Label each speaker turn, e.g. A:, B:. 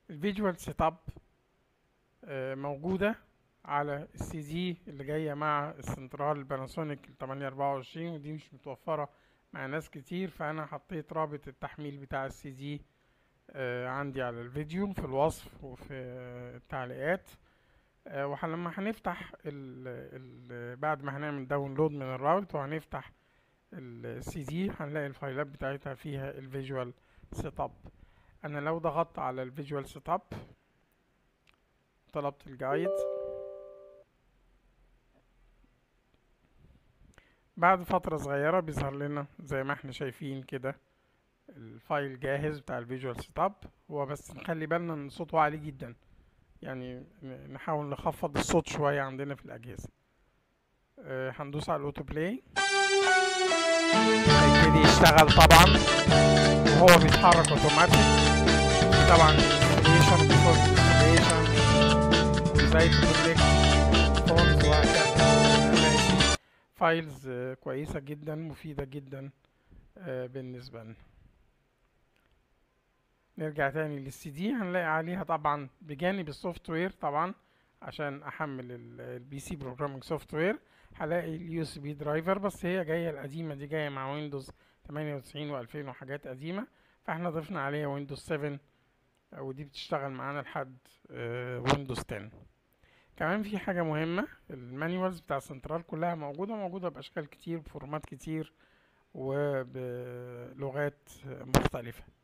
A: الفيجوال سيت اب موجودة على السي دي اللي جاية مع السنترال باناسونيك 824 ودي مش متوفرة مع ناس كتير فأنا حطيت رابط التحميل بتاع السي دي عندي على الفيديو في الوصف وفي التعليقات آه، ولما هنفتح ال ال بعد ما هنعمل داونلود من الراوت وهنفتح السي دي هنلاقي الفايلات بتاعتها فيها الفيجوال سيت اب انا لو ضغطت على الفيجوال سيت اب طلبت الجايد بعد فترة صغيرة بيظهر لنا زي ما احنا شايفين كده الفايل جاهز بتاع الفيجوال سيت اب هو بس نخلي بالنا ان صوته عالي جدا يعني ن- نحاول نخفض الصوت شوية عندنا في الأجهزة آه، هندوس على الأوتو بلاي هيبتدي يشتغل طبعا وهو بيتحرك اوتوماتيك طبعا انستليشن بيفور انستليشن وازاي تكونكت فونز وهكذا هنلاقي فيه فايلز آه، كويسة جدا مفيدة جدا آه، بالنسبة لنا نرجع تاني للسي دي هنلاقي عليها طبعا بجانب السوفت وير طبعا عشان احمل البي سي بروجرامينج سوفت وير هلاقي اليو اس بي درايفر بس هي جايه القديمه دي جايه مع ويندوز 98 و2000 وحاجات قديمه فاحنا ضفنا عليها ويندوز 7 ودي بتشتغل معانا لحد ويندوز 10 كمان في حاجه مهمه المانيوالز بتاع السنترال كلها موجوده موجوده باشكال كتير بفورمات كتير وبلغات مختلفه